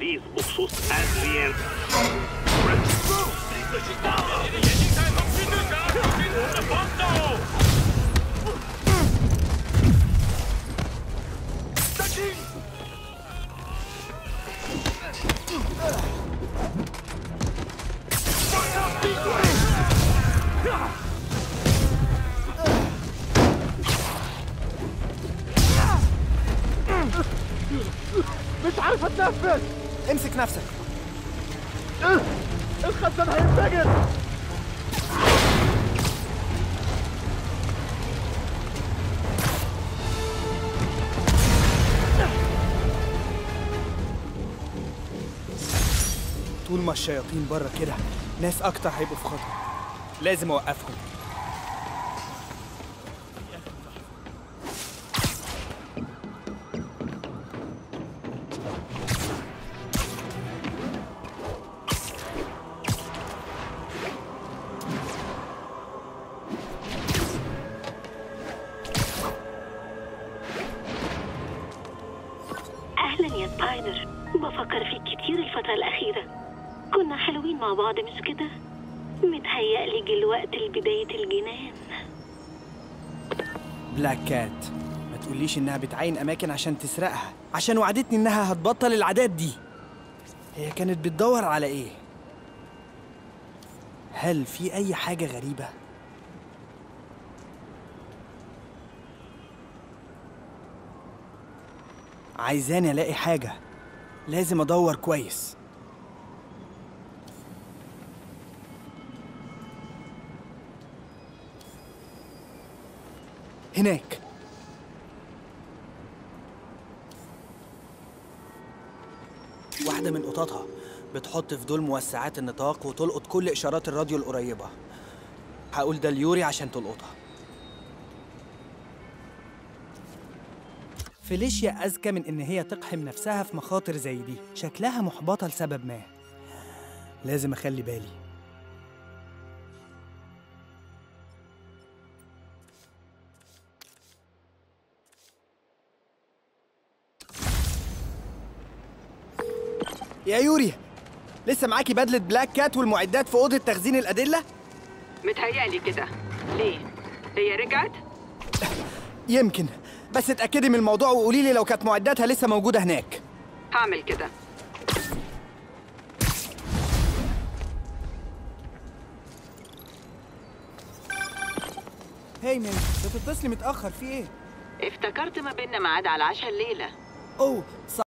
الحديث بخصوص ادريان 你的眼睛看从军队长进我的防守。杀青！放上闭嘴！ مش عارف اتنفس امسك نفسك الخزان هينفجر طول ما الشياطين بره كده ناس اكتر هيبقوا في خطر لازم اوقفهم أهلا يا سبايدر بفكر فيك كتير الفترة الأخيرة كنا حلوين مع بعض مش كده؟ متهيألي جه الوقت لبداية الجنان بلاك كات ما تقوليش انها بتعين اماكن عشان تسرقها عشان وعدتني انها هتبطل العادات دي هي كانت بتدور على ايه هل في اي حاجه غريبه عايزاني الاقي حاجه لازم ادور كويس هناك واحدة من قططها بتحط في دول موسعات النطاق وتلقط كل إشارات الراديو القريبة هقول ده ليوري عشان تلقطها فيليشيا أذكى من إن هي تقحم نفسها في مخاطر زي دي شكلها محبطة لسبب ما لازم أخلي بالي يا يوري لسه معاكي بدلة بلاك كات والمعدات في أوضة تخزين الأدلة؟ متهيألي كده ليه؟ هي رجعت؟ يمكن بس اتأكدي من الموضوع وقولي لي لو كانت معداتها لسه موجودة هناك هعمل كده هاي مان بتتصلي متأخر في إيه؟ افتكرت ما بيننا ميعاد على العشاء الليلة أوه صح